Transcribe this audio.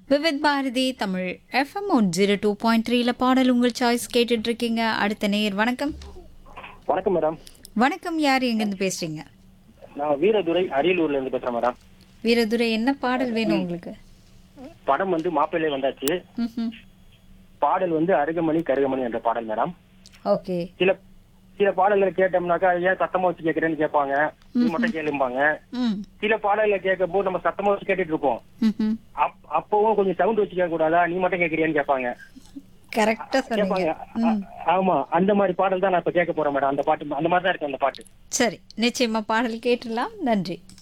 Vividh Bharati Tamil FM one zero two point த்ரீல பாடல் உங்கள் சாய்ஸ் கேட்டுட்டு இருக்கீங்க அடுத்த நேர் வணக்கம் வணக்கம் மேடம் வணக்கம் யார் எங்கேருந்து பேசுறீங்க நான் வீரதுரை அரியலூர்ல இருந்து பேசுறேன் மேடம் வீரதுரை என்ன பாடல் வேணும் உங்களுக்கு படம் வந்து மாப்பிள்ளை வந்தாச்சு ம்ஹும். பாடல் வந்து அருகமணி கருகமணி என்ற பாடல் மேடம் ஓகே சில சில பாடல்களை கேட்டோம்னாக்கா ஏன் சத்தமா வச்சு கேட்கறேன்னு கேட்பாங்க நீ மட்டும் கேளும்பாங்க ம் சில பாடல்களை கேட்கும் போது நம்ம சத்தமா வச்சு கேட்டுட்டு இருப்போம் ம்ஹும். அப்- அப்பவும் கொஞ்சம் சவுண்ட் வச்சு கேட்க கூடாதா நீ மட்டும் கேட்கறியான்னு கேட்பாங்க கரெக்டா சொன்னீங்க கேட்பாங்க அ- ஆமா அந்த மாதிரி பாடல் தான் நான் இப்ப கேட்க போறேன் மேடம் அந்த பாட்டு அந்த மாதிரி தான் இருக்கு அந்த பாட்டு சரி நிச்சயமா பாடல் கேட்டுடலாம் நன்றி